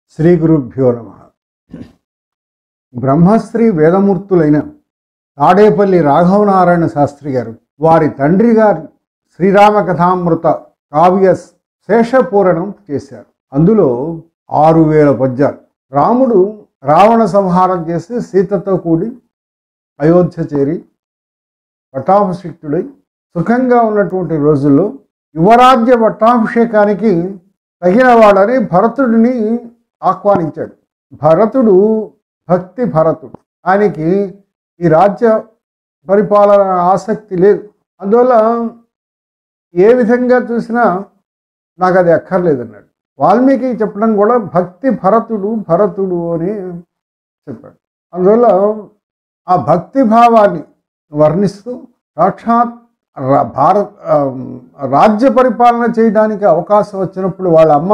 శ్రీ గురుభ్యో నమ బ్రహ్మశ్రీ వేదమూర్తులైన తాడేపల్లి రాఘవనారాయణ శాస్త్రి గారు వారి తండ్రి గారు శ్రీరామ కథామృత కావ్య శేషపూరణం చేశారు అందులో ఆరు వేల పద్యాలు రాముడు రావణ సంహారం చేసి సీతతో కూడి అయోధ్య చేరి పట్టాభిషిక్తుడై సుఖంగా ఉన్నటువంటి రోజుల్లో యువరాజ్య పట్టాభిషేకానికి తగిన వాడని భరతుడిని ఆహ్వానించాడు భరతుడు భక్తి భరతుడు ఆయనకి ఈ రాజ్య పరిపాలన ఆసక్తి లేదు అందువల్ల ఏ విధంగా చూసినా నాకు అది అక్కర్లేదన్నాడు వాల్మీకి చెప్పడం కూడా భక్తి భరతుడు భరతుడు అని చెప్పాడు అందువల్ల ఆ భక్తి భావాన్ని వర్ణిస్తూ సాక్షాత్ రా- భారత్ ఆ, రాజ్య పరిపాలన చేయడానికి అవకాశం వచ్చినప్పుడు వాళ్ళ అమ్మ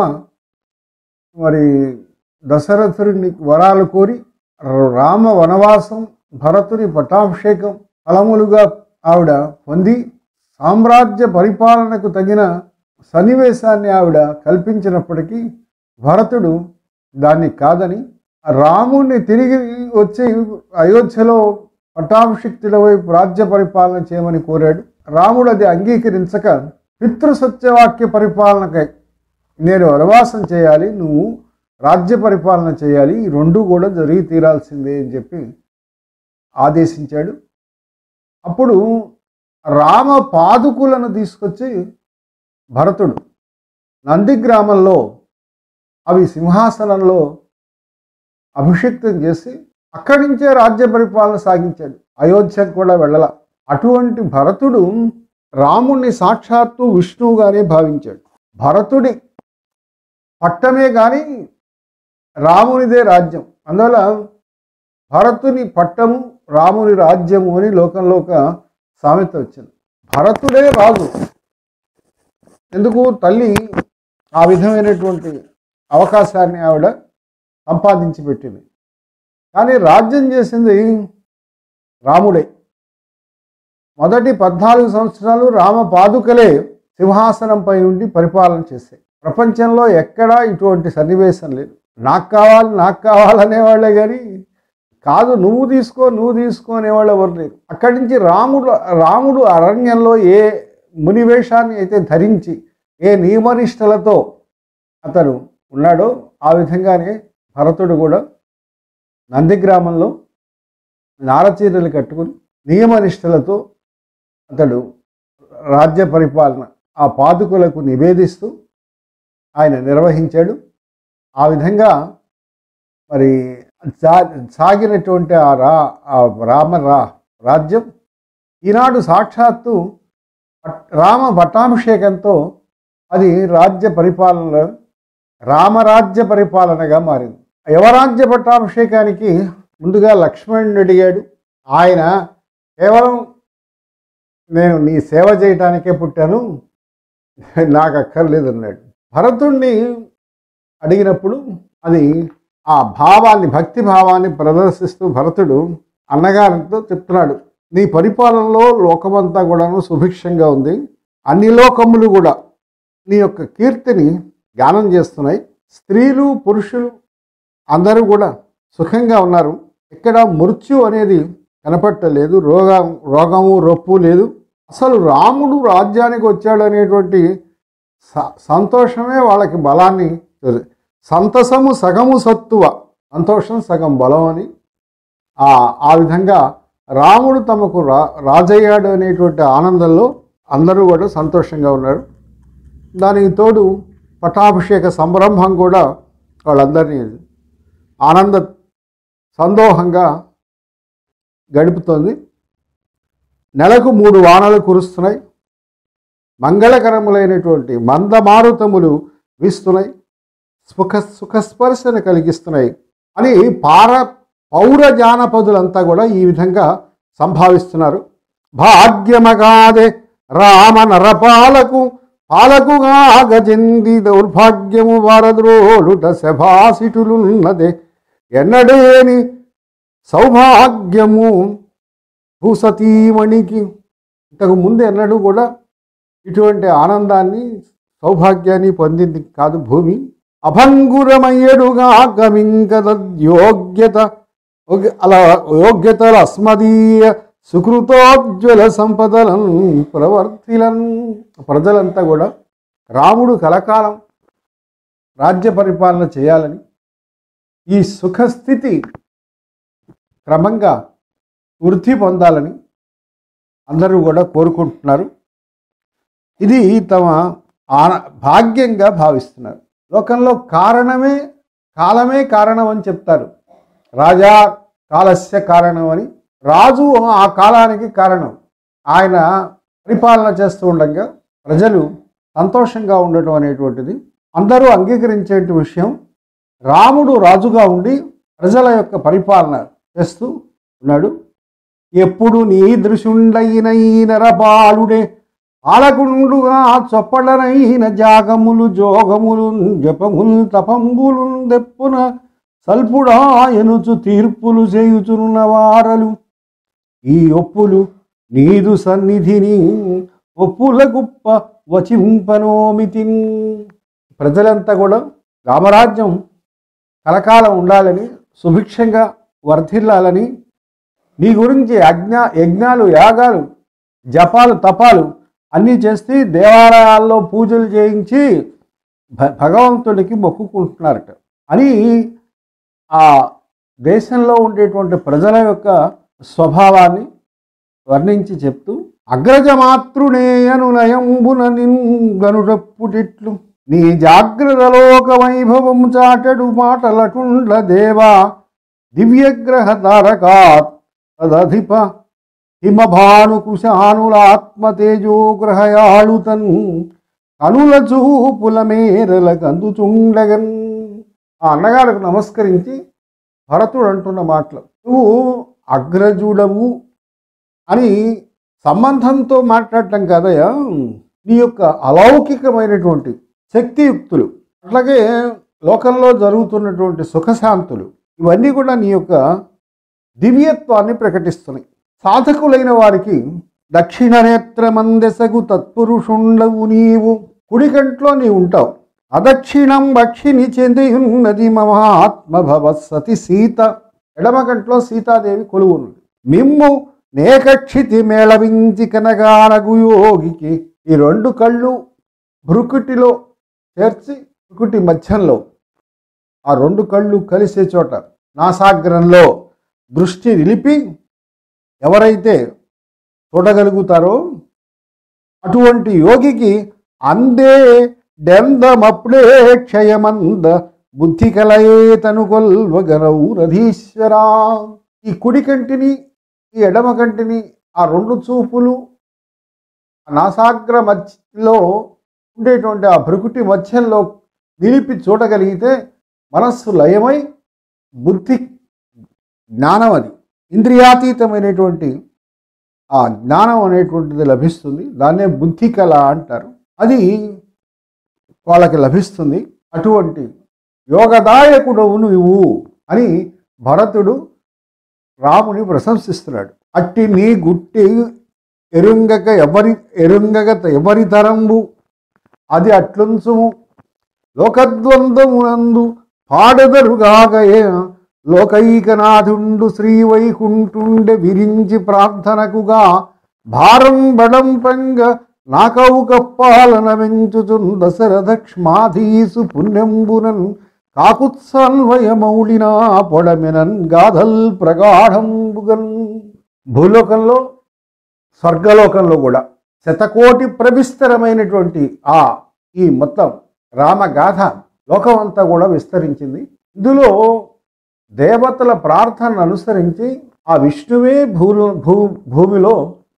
మరి దశరథుడిని వరాలు కోరి రామ వనవాసం భరతుని పట్టాభిషేకం ఫలములుగా ఆవిడ పొంది సామ్రాజ్య పరిపాలనకు తగిన సన్నివేశాన్ని ఆవిడ కల్పించినప్పటికీ భరతుడు దాన్ని కాదని రాముణ్ణి తిరిగి వచ్చి అయోధ్యలో పట్టాభిషిక్తుల వైపు రాజ్య పరిపాలన చేయమని కోరాడు రాముడు అది అంగీకరించక పితృసత్యవాక్య పరిపాలనకై నేను వనవాసం చేయాలి నువ్వు రాజ్య పరిపాలన చేయాలి ఈ రెండు కూడా జరిగి తీరాల్సిందే అని చెప్పి ఆదేశించాడు అప్పుడు రామ పాదుకులను తీసుకొచ్చి భరతుడు నందిగ్రామంలో అవి సింహాసనంలో అభిషిక్తం చేసి అక్కడి నుంచే రాజ్య పరిపాలన సాగించాడు అయోధ్యకు కూడా వెళ్ళల అటువంటి భరతుడు రాముణ్ణి సాక్షాత్తు విష్ణువుగానే భావించాడు భరతుడి పట్టమే కానీ రామునిదే రాజ్యం అందువల్ల భరతుని పట్టము రాముని రాజ్యము అని లోకంలో ఒక సామెత వచ్చింది భరతుడే రాజు ఎందుకు తల్లి ఆ విధమైనటువంటి అవకాశాన్ని ఆవిడ సంపాదించి పెట్టింది కానీ రాజ్యం చేసింది రాముడే మొదటి పద్నాలుగు సంవత్సరాలు రామ పాదుకలే సింహాసనంపై ఉండి పరిపాలన చేశాయి ప్రపంచంలో ఎక్కడా ఇటువంటి సన్నివేశం లేదు నాకు కావాలి నాకు కావాలనేవాళ్ళే కానీ కాదు నువ్వు తీసుకో నువ్వు తీసుకో అనేవాళ్ళు ఎవరు లేరు అక్కడి నుంచి రాముడు రాముడు అరణ్యంలో ఏ మునివేషాన్ని అయితే ధరించి ఏ నియమనిష్టలతో అతను ఉన్నాడో ఆ విధంగానే భరతుడు కూడా నందిగ్రామంలో నారచీరలు కట్టుకుని నియమనిష్టలతో అతడు రాజ్య పరిపాలన ఆ పాదుకులకు నివేదిస్తూ ఆయన నిర్వహించాడు ఆ విధంగా మరి సా- సాగినటువంటి ఆ రా ఆ రామ రా రాజ్యం ఈనాడు సాక్షాత్తు పట్- రామ పట్టాభిషేకంతో అది రాజ్య పరిపాలనలో రామరాజ్య పరిపాలనగా మారింది యువరాజ్య పట్టాభిషేకానికి ముందుగా లక్ష్మణుడు అడిగాడు ఆయన కేవలం నేను నీ సేవ చేయటానికే పుట్టాను నాకు అక్కర్లేదు అన్నాడు భరతుణ్ణి అడిగినప్పుడు అది ఆ భావాన్ని భక్తి భావాన్ని ప్రదర్శిస్తూ భరతుడు అన్నగారితో చెప్తున్నాడు నీ పరిపాలనలో లోకమంతా కూడాను సుభిక్షంగా ఉంది అన్ని లోకములు కూడా నీ యొక్క కీర్తిని గానం చేస్తున్నాయి స్త్రీలు పురుషులు అందరూ కూడా సుఖంగా ఉన్నారు ఇక్కడ మృత్యు అనేది కనపట్టలేదు రోగం రోగము రొప్పు లేదు అసలు రాముడు రాజ్యానికి వచ్చాడు అనేటువంటి స- సంతోషమే వాళ్ళకి బలాన్ని సంతసము సగము సత్తువ సంతోషం సగం బలం అని ఆ ఆ విధంగా రాముడు తమకు రా రాజయ్యాడు అనేటువంటి ఆనందంలో అందరూ కూడా సంతోషంగా ఉన్నారు దానికి తోడు పట్టాభిషేక సంరంభం కూడా వాళ్ళందరినీ ఆనంద సందోహంగా గడుపుతోంది నెలకు మూడు వానలు కురుస్తున్నాయి మంగళకరములైనటువంటి మందమారుతములు వీస్తున్నాయి సుఖ సుఖస్పర్శన కలిగిస్తున్నాయి అని పార పౌర జానపదులంతా కూడా ఈ విధంగా సంభావిస్తున్నారు భాగ్యమగాదే రామ నరపాలకు పాలకుగా గజంది దౌర్భాగ్యము వారద్రోలుట శభాసిటులున్నదే ఎన్నడేని సౌభాగ్యము భూసతీమణికి ఇంతకు ముందు ఎన్నడూ కూడా ఇటువంటి ఆనందాన్ని సౌభాగ్యాన్ని పొందింది కాదు భూమి అభంగురమయ్యడుగా గమింకదయోగ్యత అలా యోగ్యతల అస్మదీయ సుకృతోజ్వల సంపదలను ప్రవర్తిలన్ ప్రజలంతా కూడా రాముడు కలకాలం రాజ్య పరిపాలన చేయాలని ఈ సుఖస్థితి క్రమంగా వృద్ధి పొందాలని అందరూ కూడా కోరుకుంటున్నారు ఇది తమ ఆన భాగ్యంగా భావిస్తున్నారు లోకంలో కారణమే కాలమే కారణం అని చెప్తారు రాజా కాలస్య కారణం అని రాజు ఆ కాలానికి కారణం ఆయన పరిపాలన చేస్తూ ఉండగా ప్రజలు సంతోషంగా ఉండటం అనేటువంటిది అందరూ అంగీకరించే విషయం రాముడు రాజుగా ఉండి ప్రజల యొక్క పరిపాలన చేస్తూ ఉన్నాడు ఎప్పుడు నీ దృశుండైన ఈ నరపాలుడే పాలకుండుగా చొప్పడనైన జాగములు జోగములు జపములు తపంబులు దెప్పున సల్పుడా ఎనుచు తీర్పులు చేయుచున్న వారలు ఈ ఒప్పులు నీదు సన్నిధిని ఒప్పుల గుప్ప వచింపనోమితి ప్రజలంతా కూడా రామరాజ్యం కలకాలం ఉండాలని సుభిక్షంగా వర్ధిల్లాలని నీ గురించి యజ్ఞ యజ్ఞాలు యాగాలు జపాలు తపాలు అన్నీ చేసి దేవాలయాల్లో పూజలు చేయించి భ- భగవంతుడికి మొక్కుకుంటున్నారట అని ఆ దేశంలో ఉండేటువంటి ప్రజల యొక్క స్వభావాన్ని వర్ణించి చెప్తూ అగ్రజమాతృనేయను నయంబున నిన్గనుడప్పుటిట్లు నీ జాగ్రత్తలోక వైభవం చాటడు మాటలటుండ్ల దేవా దివ్యగ్రహ తారకాత్ తదధిప హిమభాను కృశానులాత్మతేజోగ్రహయాళుతన్ కనుల చూపుల మేరల కందుచుండగన్ ఆ అన్నగారికి నమస్కరించి భరతుడు అంటున్న మాటలు నువ్వు అగ్రజుడవు అని సంబంధంతో మాట్లాడటం కాదయ్యా నీ యొక్క అలౌకికమైనటువంటి శక్తియుక్తులు అట్లాగే లోకంలో జరుగుతున్నటువంటి సుఖశాంతులు ఇవన్నీ కూడా నీ యొక్క దివ్యత్వాన్ని ప్రకటిస్తున్నాయి సాధకులైన వారికి దక్షిణ నేత్రమందెసగు తత్పురుషుండవు నీవు కుడి కంట్లో నీ ఉంటావు అదక్షిణం భక్షిని చెందియున్నది మమాత్మభవ సతి సీత ఎడమ కంట్లో సీతాదేవి కొలువున్నది మిమ్ము నేకక్షితి మేళవించి కనగానగు యోగికి ఈ రెండు కళ్ళు భృకుటిలో చేర్చి భృకుటి మధ్యంలో ఆ రెండు కళ్ళు కలిసే చోట నాసాగ్రంలో దృష్టి నిలిపి ఎవరైతే చూడగలుగుతారో అటువంటి యోగికి అందే డెందమప్పుడే క్షయమంద బుద్ధి కలయే తను కొల్వగరౌరధీశ్వరా ఈ కుడి కంటిని ఈ ఎడమ కంటిని ఆ రెండు చూపులు ఆ నాసాగ్ర మధ్యలో ఉండేటువంటి ఆ భృకుటి మధ్యంలో నిలిపి చూడగలిగితే మనస్సు లయమై బుద్ధి జ్ఞానం అది ఇంద్రియాతీతమైనటువంటి ఆ జ్ఞానం అనేటువంటిది లభిస్తుంది దాన్నే బుద్ధి కళ అంటారు అది వాళ్ళకి లభిస్తుంది అటువంటి యోగదాయకుడవు నువ్వు అని భరతుడు రాముని ప్రశంసిస్తున్నాడు అట్టి నీ గుట్టి ఎరుంగక ఎవరి ఎరుంగక ఎవరి తరంబు అది అట్లుంచుము లోకద్వందమునందు పాడదరుగాగయే లోకైకనాథుండు శ్రీవైకుంఠుండె విరించి ప్రార్థనకుగా భారం బడం పంగ నాకవు కప్పాలన వెంచుచున్ దశరథక్ష్మాధీసు పుణ్యంబునన్ కాకుత్సన్వయమౌళినా పొడమినన్ గాధల్ ప్రగాఢంబుగన్ భూలోకంలో స్వర్గలోకంలో కూడా శతకోటి ప్రవిస్తరమైనటువంటి ఆ ఈ మొత్తం రామగాథ లోకం అంతా కూడా విస్తరించింది ఇందులో దేవతల ప్రార్థనను అనుసరించి ఆ విష్ణువే భూ భూ భూమిలో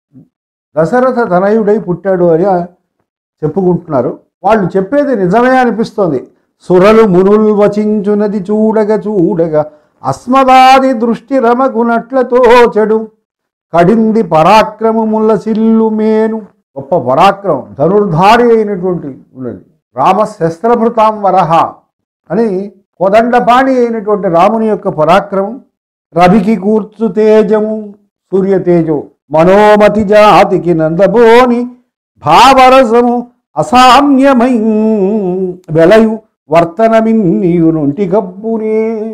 దశరథ తనయుడై పుట్టాడు అని చెప్పుకుంటున్నారు వాళ్ళు చెప్పేది నిజమే అనిపిస్తోంది సురలు మునులు వచించునది చూడగ చూడగ అస్మదాది దృష్టి రమగునట్లతో చెడు కడింది పరాక్రమముల సిల్లు మేను గొప్ప పరాక్రమం ధనుర్ధారి అయినటువంటి ఉన్నది రామ శస్త్రభృతాం వరహ అని కోదండపాణి అయినటువంటి రాముని యొక్క పరాక్రమం రవికి కూర్చు తేజము సూర్యతేజో మనోమతి జాతికి నందబోని భావరసము అసామ్యమై వెలయు వర్తనమిన్నీయునుంటి గబ్బునే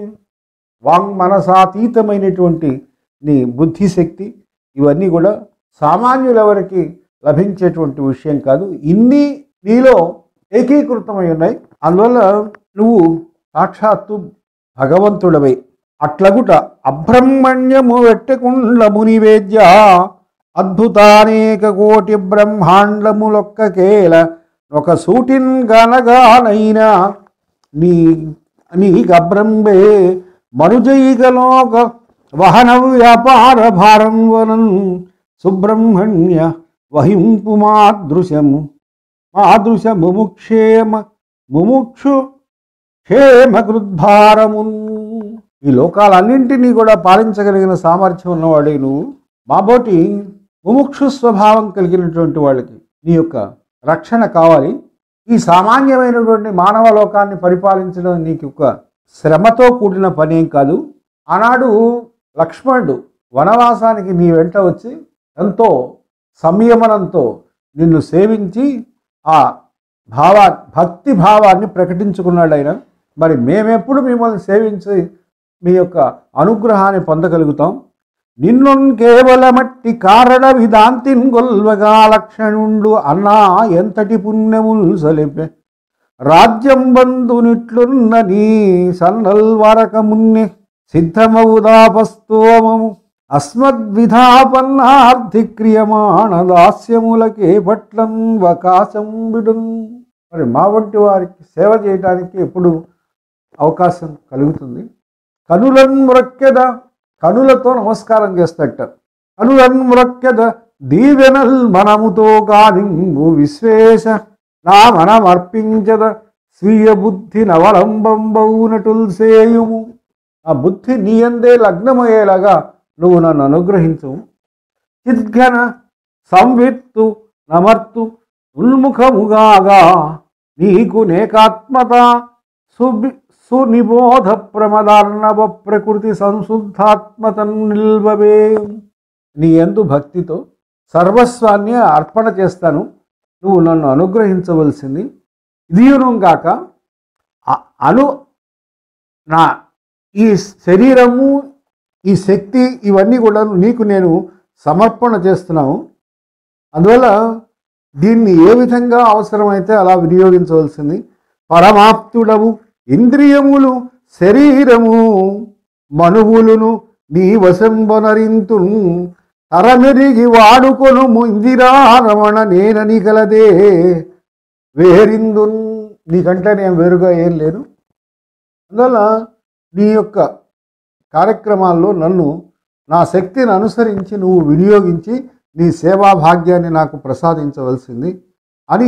వాంగ్మనసాతీతమైనటువంటి నీ బుద్ధిశక్తి ఇవన్నీ కూడా సామాన్యులెవరికి లభించేటువంటి విషయం కాదు ఇన్ని నీలో ఏకీకృతమై ఉన్నాయి అందువల్ల నువ్వు సాక్షాత్తు భగవంతుడవై అట్లగుట అబ్రహ్మణ్యము వెట్టకుండ మునివేద్య అద్భుతానేక కోటి బ్రహ్మాండములొక్కకేల ఒక సూటిన్ గనగానైనా నీ నీ గబ్రంబే మనుజైకలోక వహన వ్యాపార భారం వనం సుబ్రహ్మణ్య వహింపు మాదృశము మాదృశ ముముక్షేమ ముముక్షు క్షేమకృద్భారమున్ ఈ లోకాలన్నింటినీ కూడా పాలించగలిగిన సామర్థ్యం ఉన్నవాడే నువ్వు మాబోటి ముముక్షు స్వభావం కలిగినటువంటి వాళ్ళకి నీ యొక్క రక్షణ కావాలి ఈ సామాన్యమైనటువంటి మానవ లోకాన్ని పరిపాలించడం నీకు ఒక శ్రమతో కూడిన పని ఏం కాదు ఆనాడు లక్ష్మణుడు వనవాసానికి నీ వెంట వచ్చి ఎంతో సంయమనంతో నిన్ను సేవించి ఆ భావ భక్తి భావాన్ని ప్రకటించుకున్నాడు ఆయన మరి మేమెప్పుడు మిమ్మల్ని సేవించి మీ యొక్క అనుగ్రహాన్ని పొందగలుగుతాం నిన్ను కేవలమట్టి కారణ విదాంతిన్ గొల్వగా లక్షణుండు అన్నా ఎంతటి పుణ్యముల్ సలిపే రాజ్యం బంధునిట్లున్న నీ సన్నల్ వరక మున్నె సిద్ధమవుదాపస్తోమము అస్మద్విధాపన్నార్థిక్రియమాణ దాస్యములకే పట్లం వకాశం విడున్ మరి మా వంటి వారికి సేవ చేయడానికి ఎప్పుడు అవకాశం కలుగుతుంది కనులన్ మ్రొక్కెద కనులతో నమస్కారం చేస్తట కనులన్ మ్రొక్కెద దీవెనల్ మనముతో కానింగు విశ్వేశ నా మనమర్పించద స్వీయ బుద్ధి నవలంబంబౌనటుల్ సేయుము ఆ బుద్ధి నీయందే లగ్నమయ్యేలాగా నువ్వు నన్ను అనుగ్రహించు చిద్ఘన సంవిత్తు నమర్తు ఉన్ముఖముగాగా నీకు నేకాత్మత సుబి సునిబోధ ప్రమదార్ణవ ప్రకృతి సంశుద్ధాత్మతను నిల్వవే నీ ఎందు భక్తితో సర్వస్వాన్ని అర్పణ చేస్తాను నువ్వు నన్ను అనుగ్రహించవలసింది ఇదియును గాక అ- అను నా ఈ శరీరము ఈ శక్తి ఇవన్నీ కూడా నీకు నేను సమర్పణ చేస్తున్నాను అందువల్ల దీన్ని ఏ విధంగా అవసరమైతే అలా వినియోగించవలసింది పరమాప్తుడవు ఇంద్రియములు శరీరము మనువులును నీ వశంబనరింతు తరమెరిగి వాడుకొను ఇందిరారమణ నేనని కలదే వేరిందు నీకంటే నేను వేరుగా ఏం లేను అందువల్ల నీ యొక్క కార్యక్రమాల్లో నన్ను నా శక్తిని అనుసరించి నువ్వు వినియోగించి నీ సేవా భాగ్యాన్ని నాకు ప్రసాదించవలసింది అని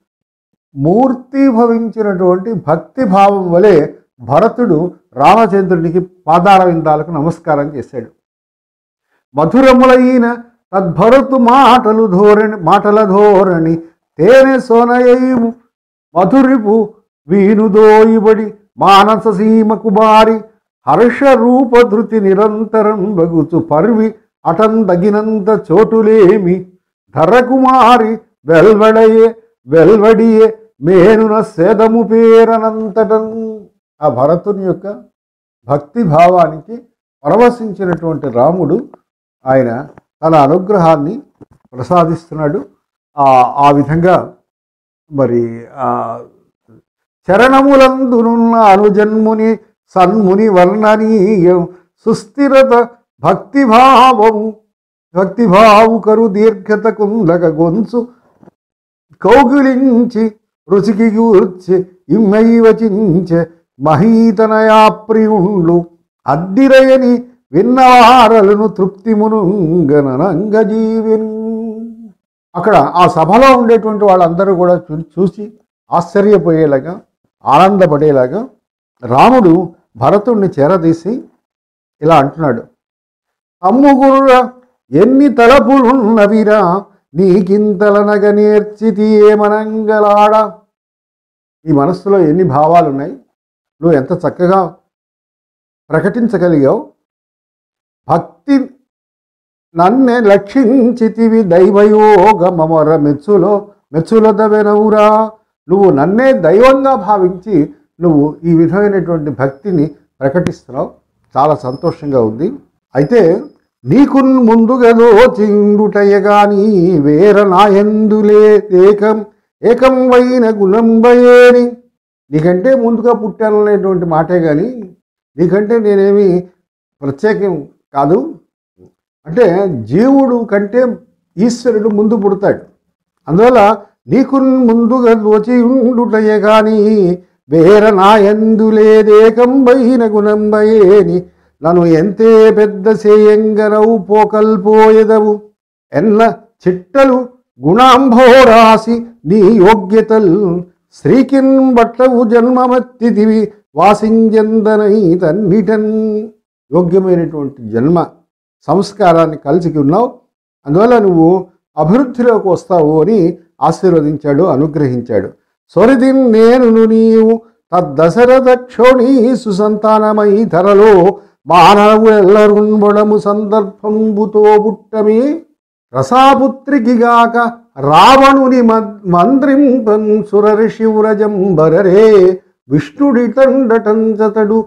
మూర్తిభవించినటువంటి భక్తి భావం వలె భరతుడు రామచంద్రునికి పాదార విందాలకు నమస్కారం చేశాడు మధురములైన తద్భరతు మాటలు ధోరణి మాటల ధోరణి తేనె సోనయము మధురిపు వీనుదోయిబడి మానస సీమకు బారి హర్ష రూపధృతి నిరంతరం బగుచు పర్వి అటందగినంత చోటులేమి ధరకుమారి వెల్వడయే వెల్వడియే మేనున సేదము పేరనంతటం ఆ భరతుని యొక్క భక్తి భావానికి పరవశించినటువంటి రాముడు ఆయన తన అనుగ్రహాన్ని ప్రసాదిస్తున్నాడు ఆ ఆ విధంగా మరి ఆ చరణములందునున్న అనుజన్ముని సన్ముని వర్ణనీయం సుస్థిరత భక్తిభావము భక్తిభావు కరు దీర్ఘత కుందక గొంచు కౌగిలించి రుచికి గూర్చి ఇమ్మై వచించె మహీతనయా ప్రియుండు అద్దిరయని విన్నవారలను తృప్తిమునుంగనంగజీవిన్ అక్కడ ఆ సభలో ఉండేటువంటి వాళ్ళందరూ కూడా చూ- చూసి ఆశ్చర్యపోయేలాగా ఆనందపడేలాగా రాముడు భరతుణ్ణి చేరదీసి ఇలా అంటున్నాడు అమ్ముగురుర ఎన్ని తలపులున్నవిరా నీకింతలనగ నేర్చితి ఏమనంగలాడ నీ మనస్సులో ఎన్ని భావాలు ఉన్నాయి నువ్వు ఎంత చక్కగా ప్రకటించగలిగావు భక్తి నన్నే లక్షించితివి దైవయోగమర మెచ్చులో మెచ్చులదవెనవురా నువ్వు నన్నే దైవంగా భావించి నువ్వు ఈ విధమైనటువంటి భక్తిని ప్రకటిస్తున్నావు చాలా సంతోషంగా ఉంది అయితే నీకు ముందుగా చిండుటయగాని వేర నాయందులే ఏకం ఏకం వైన గుణంబయేని నీకంటే ముందుగా పుట్టాను అనేటువంటి మాటే కానీ నీకంటే నేనేమి ప్రత్యేకం కాదు అంటే జీవుడు కంటే ఈశ్వరుడు ముందు పుడతాడు అందువల్ల నీకు ముందుగా దోచి ఉండుటయే కానీ వేర నాయందులేదేకం బైన గుణంబయేని నన్ను ఎంతే పెద్ద సేయంగనవు పోకల్పోయెదవు ఎన్న చిట్టలు గుణాంభోరాసి నీ యోగ్యతల్ శ్రీకిన్ బట్టవు జన్మమత్తిదివి వాసింజందనై తన్నిటన్ యోగ్యమైనటువంటి జన్మ సంస్కారాన్ని కలిసి ఉన్నావు అందువల్ల నువ్వు అభివృద్ధిలోకి వస్తావు అని ఆశీర్వదించాడు అనుగ్రహించాడు సొరిదిన్ నేను నీవు తద్దశరథ క్షోణి సుసంతానమై ధరలో మానవులెల్లరుంబడము సందర్భంబుతో పుట్టమే రసాపుత్రికిగాక రావణుని మంద్రింపన్ సురర్షివ్రజంబరరే విష్ణుడి తండటంచతడు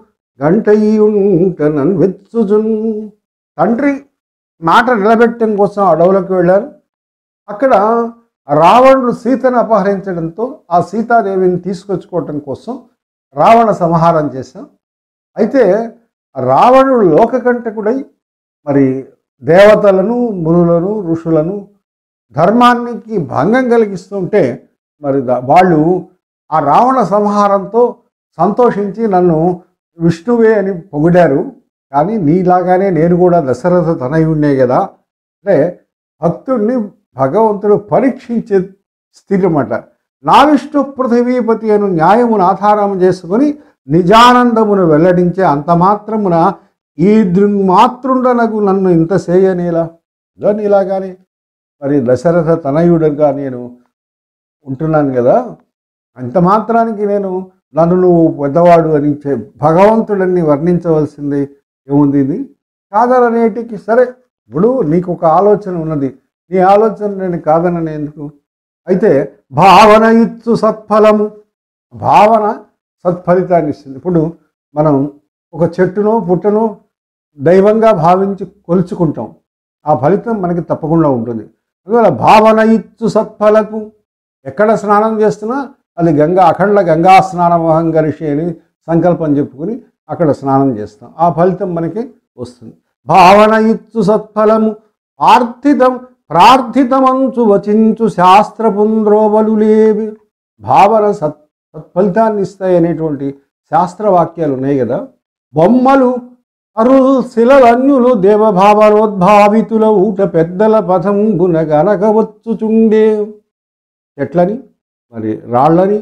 గంటయ్యుంటనన్ వెచ్చుచున్ తండ్రి మాట నిలబెట్టడం కోసం అడవులకు వెళ్ళారు అక్కడ రావణుడు సీతను అపహరించడంతో ఆ సీతాదేవిని తీసుకొచ్చుకోవటం కోసం రావణ సంహారం చేశాం అయితే రావణుడు లోకకంటకుడై మరి దేవతలను మునులను ఋషులను ధర్మానికి భంగం కలిగిస్తుంటే మరి ద- వాళ్ళు ఆ రావణ సంహారంతో సంతోషించి నన్ను విష్ణువే అని పొగిడారు కానీ నీలాగానే నేను కూడా దశరథ తనయుణ్ణే కదా అంటే భక్తుడిని భగవంతుడు పరీక్షించే స్థితి అన్నమాట నా విష్ణు పృథివీపతి అను న్యాయమును ఆధారం చేసుకొని నిజానందమును వెల్లడించే అంత మాత్రమున ఈ దృంమాతృండనకు నన్ను ఇంత చేయనేలా ఇదో నీలాగానే మరి దశరథ తనయుడుగా నేను ఉంటున్నాను కదా అంత మాత్రానికి నేను నన్ను నువ్వు పెద్దవాడు అని చె- భగవంతుడని వర్ణించవలసింది ఏముంది ఇది కాదననేటికి సరే ఇప్పుడు నీకు ఒక ఆలోచన ఉన్నది నీ ఆలోచన నేను కాదనని ఎందుకు అయితే భావన ఇచ్చు సత్ఫలము భావన సత్ఫలితాన్ని ఇస్తుంది ఇప్పుడు మనం ఒక చెట్టును పుట్టను దైవంగా భావించి కొలుచుకుంటాం ఆ ఫలితం మనకి తప్పకుండా ఉంటుంది అందువల్ల భావన ఇచ్చు సత్ఫలకు ఎక్కడ స్నానం చేస్తున్నా అది గంగా అఖండ గంగా స్నానమహం గరిషి అని సంకల్పం చెప్పుకుని అక్కడ స్నానం చేస్తాం ఆ ఫలితం మనకి వస్తుంది భావన ఇచ్చు సత్ఫలము ఆర్థితం ప్రార్థితమంచు వచించు శాస్త్రపుంద్రోవలు లేవి భావన సత్ సత్ఫలితాన్ని ఇస్తాయి అనేటువంటి శాస్త్రవాక్యాలు ఉన్నాయి కదా బొమ్మలు అరుల్ శిలలన్యులు దేవభావనోద్భావితుల ఊట పెద్దల పథంబున గనకవచ్చుచుండే చెట్లని మరి రాళ్ళని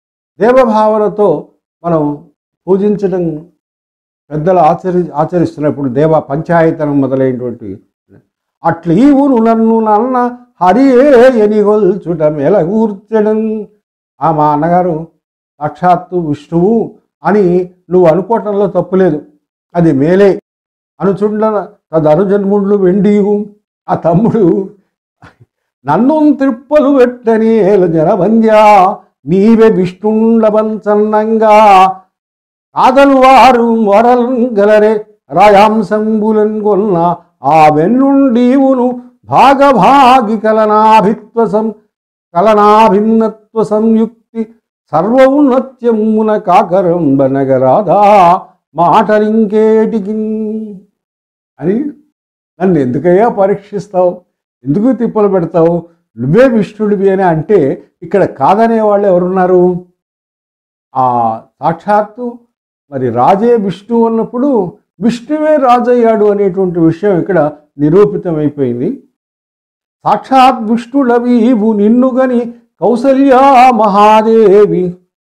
దేవభావనతో మనం పూజించడం పెద్దలు ఆచరి ఆచరిస్తున్నప్పుడు దేవ పంచాయతనం మొదలైనటువంటి అట్లీవును నన్ను నన్న హరియే ఎనిగొల్చుట మెలగూర్చడం ఆ మా అన్నగారు సాక్షాత్తు విష్ణువు అని నువ్వు అనుకోవటంలో తప్పులేదు అది మేలే అనుచుండ తదనుజన్ముళ్ళు వెండియు ఆ తమ్ముడు నన్ను త్రిప్పలు వెట్టనేల జనబంద్యా నీవే విష్ణుండబంచన్నంగా కాదలు వారు వరలు గలరే రాయాంశంబులన్ కొన్న ఆ వెన్నుండీవును భాగభాగి కలనాభిత్వ సం కలనాభిన్నత్వ సంయుక్తి సర్వౌన్నత్యమున కాకరంబనగరాదా మాటలింకేటికి అని నన్ను ఎందుకయ్యా పరీక్షిస్తావు ఎందుకు తిప్పలు పెడతావు నువ్వే విష్ణుడివి అని అంటే ఇక్కడ కాదనే వాళ్ళు ఎవరున్నారు ఆ సాక్షాత్తు మరి రాజే విష్ణు అన్నప్పుడు విష్ణువే రాజయ్యాడు అనేటువంటి విషయం ఇక్కడ నిరూపితమైపోయింది సాక్షాత్ విష్ణుడవీవు నిన్నుగని కౌసల్యా మహాదేవి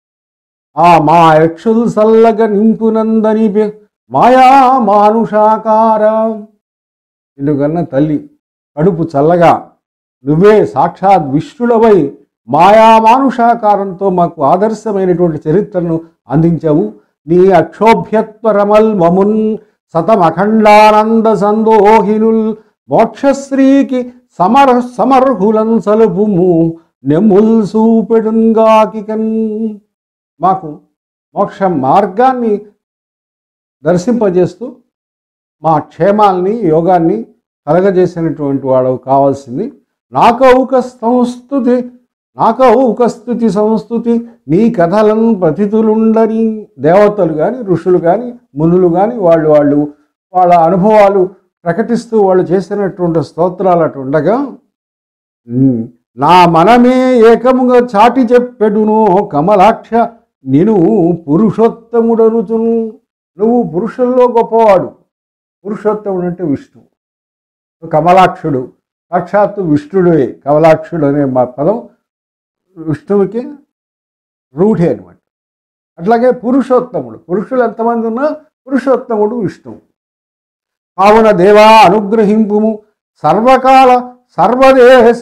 ఆ మా యక్షుల్ సల్లగ నింపునందని పె- మాయా మానుషాకార నిన్నుగన్న తల్లి కడుపు చల్లగా నువ్వే సాక్షాత్ విష్ణుడవై మాయా మానుషాకారంతో మాకు ఆదర్శమైనటువంటి చరిత్రను అందించావు నీ అక్షోభ్యత్వ రమల్ మమున్ సతమఖండానంద సందోహినుల్ మోక్షశ్రీకి సమర సమర్హులం సలుపుము నెమ్ముల్ సూపెడుంగాకికన్ మాకు మోక్ష మార్గాన్ని దర్శింపజేస్తూ మా క్షేమాల్ని యోగాన్ని కలగజేసినటువంటి వాడు కావాల్సింది నాకౌక సంస్థుతి నాకౌక స్థుతి సంస్థుతి నీ కథలను ప్రతితులుండని దేవతలు కానీ ఋషులు కానీ మునులు కానీ వాళ్ళు వాళ్ళు వాళ్ళ అనుభవాలు ప్రకటిస్తూ వాళ్ళు చేసినటువంటి స్తోత్రాలు అటు ఉండగా ఉమ్, నా మనమే ఏకముగా చాటి చెప్పెడును కమలాక్ష నేను పురుషోత్తముడనుచును నువ్వు పురుషుల్లో గొప్పవాడు పురుషోత్తముడు అంటే విష్ణువు కమలాక్షుడు సాక్షాత్తు విష్ణుడే కమలాక్షుడు అనే మా పదం విష్ణువుకి రూఢే అనమాట అట్లాగే పురుషోత్తముడు పురుషులు ఎంతమంది ఉన్నా పురుషోత్తముడు విష్ణువు కావున దేవా అనుగ్రహింపుము సర్వకాల సర్వదేశ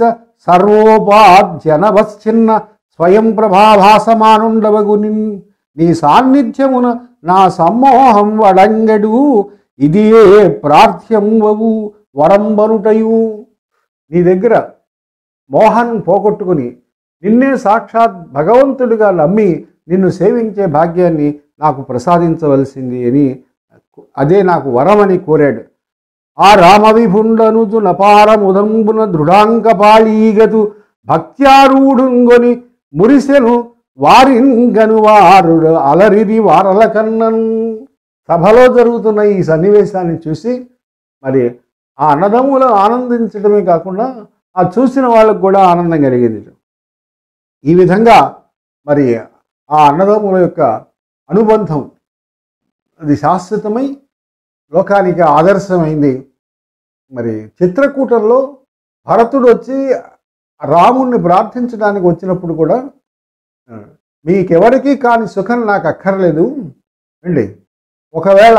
సర్వోపాధ్యనవశ్చిన్న స్వయం ప్రభాభాసమానుండవగు నిన్ నీ సాన్నిధ్యమున నా సమ్మోహం వడంగడు ఇదియే ప్రార్థ్యంవవు వరంబనుటయు నీ దగ్గర మోహన్ పోగొట్టుకుని నిన్నే సాక్షాత్ భగవంతుడిగా నమ్మి నిన్ను సేవించే భాగ్యాన్ని నాకు ప్రసాదించవలసింది అని అదే నాకు వరమని కోరాడు ఆ రామవిభుండనుజు నపారముదంబున దృఢాంకపాళీగతు భక్త్యారూఢుంగొని మురిసెను వారింగను వారు అలరిరి వారల కన్నన్ సభలో జరుగుతున్న ఈ సన్నివేశాన్ని చూసి మరి ఆ అన్నదమ్ములు ఆనందించడమే కాకుండా ఆ చూసిన వాళ్ళకు కూడా ఆనందం కలిగింది ఈ విధంగా మరి ఆ అన్నదమ్ముల యొక్క అనుబంధం అది శాశ్వతమై లోకానికి ఆదర్శమైంది మరి చిత్రకూటంలో భరతుడు వచ్చి రాముణ్ణి ప్రార్థించడానికి వచ్చినప్పుడు కూడా ఆ, మీకెవరికి కాని సుఖం నాకు అక్కర్లేదు అండి ఒకవేళ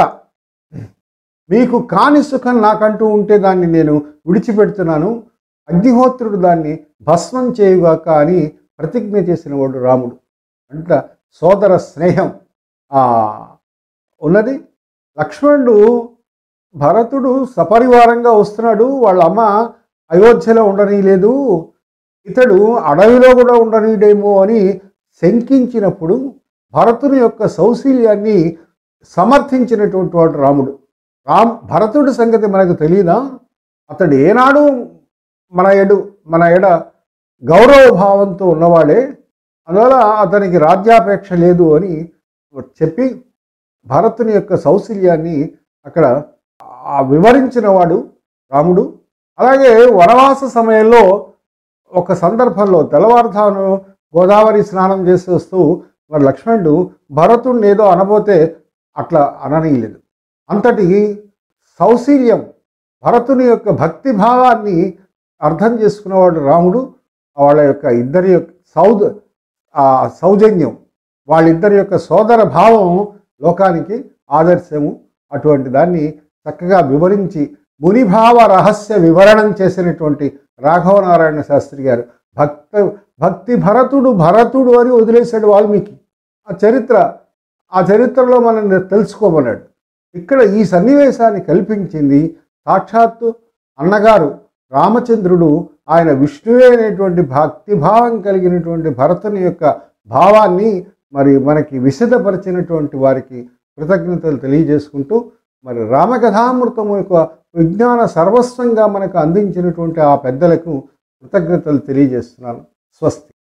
మీకు కాని సుఖం నాకంటూ ఉంటే దాన్ని నేను విడిచిపెడుతున్నాను అగ్నిహోత్రుడు దాన్ని భస్మం చేయుగాక అని ప్రతిజ్ఞ చేసిన వాడు రాముడు అంట సోదర స్నేహం ఆ, ఉన్నది లక్ష్మణుడు భరతుడు సపరివారంగా వస్తున్నాడు వాళ్ళ అమ్మ అయోధ్యలో ఉండనీయలేదు ఇతడు అడవిలో కూడా ఉండనీడేమో అని శంకించినప్పుడు భరతుని యొక్క సౌశీల్యాన్ని సమర్థించినటువంటి వాడు రాముడు రామ్ భరతుడి సంగతి మనకు తెలియదా అతడు ఏనాడు మన ఎడు మన ఎడ గౌరవ భావంతో ఉన్నవాడే అందువల్ల అతనికి రాజ్యాపేక్ష లేదు అని చెప్పి భరతుని యొక్క సౌశల్యాన్ని అక్కడ ఆ వివరించిన వాడు రాముడు అలాగే వనవాస సమయంలో ఒక సందర్భంలో తెల్లవారుధాను గోదావరి స్నానం చేసి వస్తూ మరి లక్ష్మణుడు భరతుడిని ఏదో అనబోతే అట్లా అననీయలేదు అంతటి సౌశీల్యం భరతుని యొక్క భక్తి భావాన్ని అర్థం చేసుకున్నవాడు రాముడు వాళ్ళ యొక్క ఇద్దరి యొక్క సౌద ఆ సౌజన్యం వాళ్ళిద్దరి యొక్క సోదర భావం లోకానికి ఆదర్శము అటువంటి దాన్ని చక్కగా వివరించి మునిభావ రహస్య వివరణం చేసినటువంటి రాఘవనారాయణ శాస్త్రి గారు భక్త భక్తి భరతుడు భరతుడు అని వదిలేశాడు వాల్మీకి ఆ చరిత్ర ఆ చరిత్రలో మనం తెలుసుకోమన్నాడు ఇక్కడ ఈ సన్నివేశాన్ని కల్పించింది సాక్షాత్తు అన్నగారు రామచంద్రుడు ఆయన విష్ణువే అనేటువంటి భక్తి భావం కలిగినటువంటి భరతుని యొక్క భావాన్ని మరి మనకి విశదపరిచినటువంటి వారికి కృతజ్ఞతలు తెలియజేసుకుంటూ మరి రామకథామృతం యొక్క విజ్ఞాన సర్వస్వంగా మనకు అందించినటువంటి ఆ పెద్దలకు కృతజ్ఞతలు తెలియజేస్తున్నాను స్వస్తి